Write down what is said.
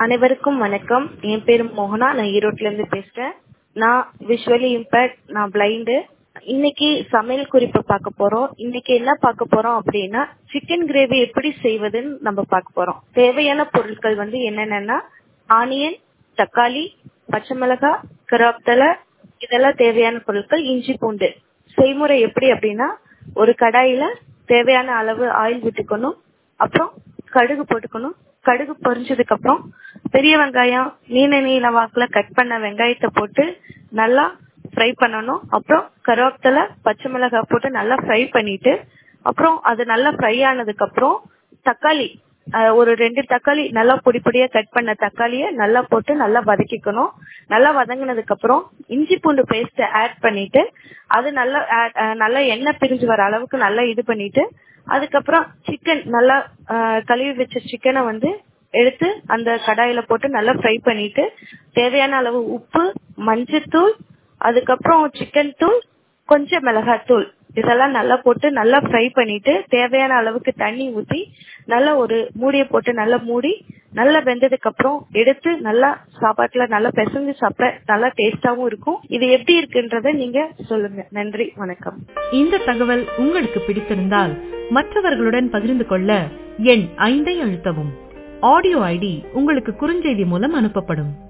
அனைவருக்கும் வணக்கம் என் பேரு மோகனா நான் ஈரோட்ல இருந்து பேசுறேன் நான் விஷுவலி இம்பேக்ட் நான் பிளைண்டு இன்னைக்கு சமையல் குறிப்பு பார்க்க போறோம் இன்னைக்கு என்ன பார்க்க போறோம் அப்படின்னா சிக்கன் கிரேவி எப்படி செய்வதுன்னு நம்ம பார்க்க போறோம் தேவையான பொருட்கள் வந்து என்னென்னன்னா ஆனியன் தக்காளி பச்சை மிளகாய் கருவேப்பிலை இதெல்லாம் தேவையான பொருட்கள் இஞ்சி பூண்டு செய்முறை எப்படி அப்படின்னா ஒரு கடாயில தேவையான அளவு ஆயில் விட்டுக்கணும் அப்புறம் கடுகு போட்டுக்கணும் கடுகு பொரிஞ்சதுக்கு அப்புறம் பெரிய வெங்காயம் நீல நீல வாக்குல கட் பண்ண வெங்காயத்தை போட்டு நல்லா ஃப்ரை பண்ணணும் அப்புறம் கருவேப்பிலை பச்சை மிளகாய் போட்டு நல்லா ஃப்ரை பண்ணிட்டு அப்புறம் அது நல்லா ஃப்ரை ஆனதுக்கு அப்புறம் தக்காளி அஹ், ஒரு ரெண்டு தக்காளி நல்லா பொடி பொடியா கட் பண்ண தக்காளிய நல்லா போட்டு நல்லா வதக்கிக்கணும் நல்லா வதங்கினதுக்கு அப்புறம் இஞ்சி பூண்டு பேஸ்ட் ஆட் பண்ணிட்டு அது நல்லா add- அஹ், நல்லா எண்ணெய் பிரிஞ்சு வர அளவுக்கு நல்லா இது பண்ணிட்டு அதுக்கப்புறம் சிக்கன் நல்லா அஹ், கழுவி வச்ச சிக்கனை வந்து எடுத்து அந்த கடாயில போட்டு நல்லா ஃப்ரை பண்ணிட்டு தேவையான அளவு உப்பு மஞ்சத்தூள் அதுக்கப்புறம் சிக்கன் தூள் கொஞ்சம் மிளகாத்தூள் இதெல்லாம் நல்லா போட்டு நல்லா ஃப்ரை பண்ணிட்டு தேவையான அளவுக்கு தண்ணி ஊத்தி நல்லா ஒரு மூடிய போட்டு நல்லா மூடி நல்லா வெந்ததுக்கு அப்புறம் எடுத்து நல்லா சாப்பாட்டுல நல்லா பிசைஞ்சு சாப்பிட நல்லா டேஸ்டாவும் இருக்கும் இது எப்படி இருக்குன்றத நீங்க சொல்லுங்க நன்றி வணக்கம் இந்த தகவல் உங்களுக்கு பிடித்திருந்தால் மற்றவர்களுடன் பகிர்ந்து கொள்ள எண் ஐந்தை அழுத்தவும் ஆடியோ ஐடி உங்களுக்கு குறுஞ்செய்தி மூலம் அனுப்பப்படும்